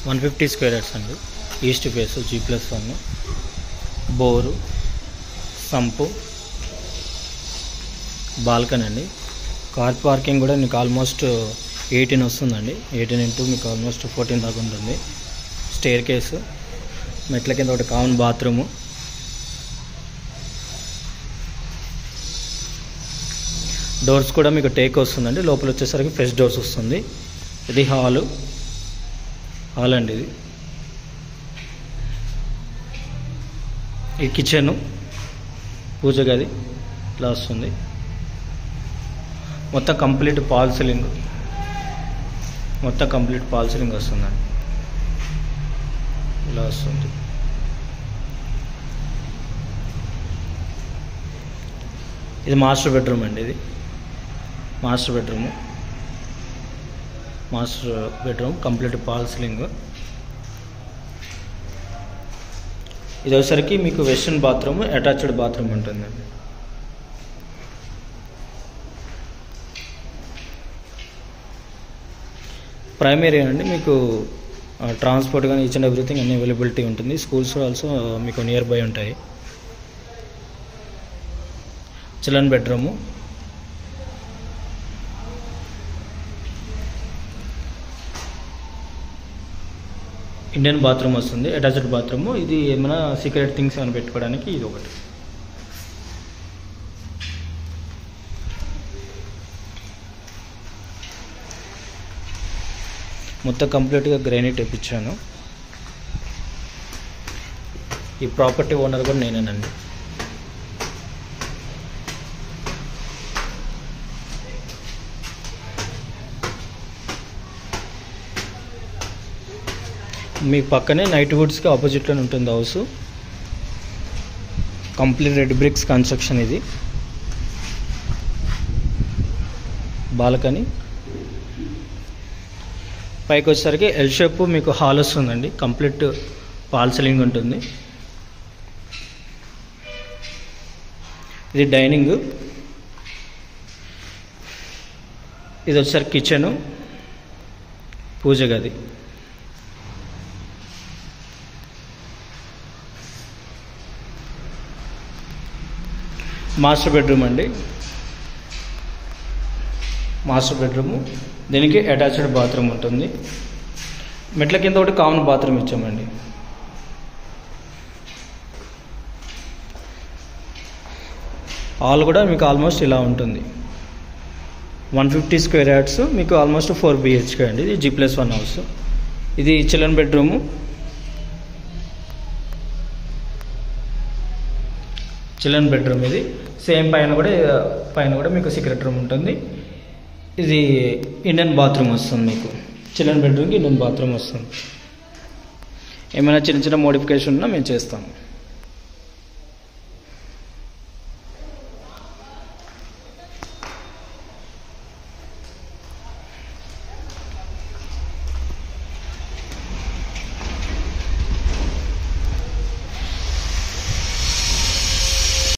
one fifty square yards అండి east face G plus one bore sump balcony అండి car parking కూడా మీకు almost eighteen వస్తుందండి eighteen into మీకు ఆల్మోస్ట్ ఫోర్టీన్ దాకా ఉంటుంది స్టేర్ కేసు మెట్ల కింద ఒకటి కామన్ బాత్రూము డోర్స్ కూడా మీకు టేక్ వస్తుందండి లోపల వచ్చేసరికి ఫ్రెష్ డోర్స్ వస్తుంది ఇది హాలు హాల్ అండి ఇది ఈ కిచెన్ పూజ గది ఇట్లా వస్తుంది మొత్తం కంప్లీట్ పాల్ సీలింగ్ మొత్తం కంప్లీట్ పాల్ సీలింగ్ వస్తుందండి ఇలా వస్తుంది ఇది మాస్టర్ బెడ్రూమ్ అండి ఇది master bedroom master bedroom complete false ceiling ఇది వచ్చేసరికి మీకు వెస్ట్రన్ బాత్రూమ్ అటాచ్డ్ బాత్రూమ్ ఉంటుందండి ప్రైమరీ అండి మీకు ట్రాన్స్పోర్ట్ కానీ ఈచ్ అండ్ ఎవ్రీథింగ్ అన్ని అవైలబిలిటీ ఉంటుంది స్కూల్స్ ఆల్సో మీకు నియర్ బై ఉంటాయి చిల్డ్రన్ బెడ్రూము ఇండియన్ బాత్రూమ్ వస్తుంది అటాచ్డ్ బాత్రూమ్ ఇది ఏమైనా సీక్రెట్ థింగ్స్ ఏమైనా పెట్టుకోవడానికి ఇది ఒకటి మొత్తం కంప్లీట్గా గ్రానైట్ ఇప్పించాను ఈ ప్రాపర్టీ ఓనర్ కూడా నేనేనండి మీ పక్కనే నైట్ వుడ్స్కి ఆపోజిట్లోనే ఉంటుంది house complete red bricks construction ఇది బాల్కనీ పైకి వచ్చేసరికి ఎల్ షేప్ మీకు హాల్ వస్తుందండి కంప్లీట్ పాల్ సీలింగ్ ఉంటుంది ఇది డైనింగ్ ఇది వచ్చేసరికి కిచెను పూజ గది మాస్టర్ బెడ్రూమ్ అండి మాస్టర్ బెడ్రూము దీనికి అటాచ్డ్ బాత్రూమ్ ఉంటుంది మెట్ల కింద ఒకటి కామన్ బాత్రూమ్ ఇచ్చామండి హాల్ కూడా మీకు ఆల్మోస్ట్ ఇలా ఉంటుంది వన్ ఫిఫ్టీ స్క్వేర్ యార్డ్స్ మీకు ఆల్మోస్ట్ ఫోర్ బిహెచ్కే అండి ఇది జీ ప్లస్ వన్ హౌస్ ఇది చిల్డ్రన్ బెడ్రూము చిల్డ్రన్ బెడ్రూమ్ ఇది సేమ్ పైన కూడా పైన కూడా మీకు సీక్రెట్ రూమ్ ఉంటుంది ఇది ఇండియన్ బాత్రూమ్ వస్తుంది మీకు చిల్డ్రన్ బెడ్రూమ్కి ఇండియన్ బాత్రూమ్ వస్తుంది ఏమైనా చిన్న చిన్న మోడిఫికేషన్ ఉన్నా మేము చేస్తాము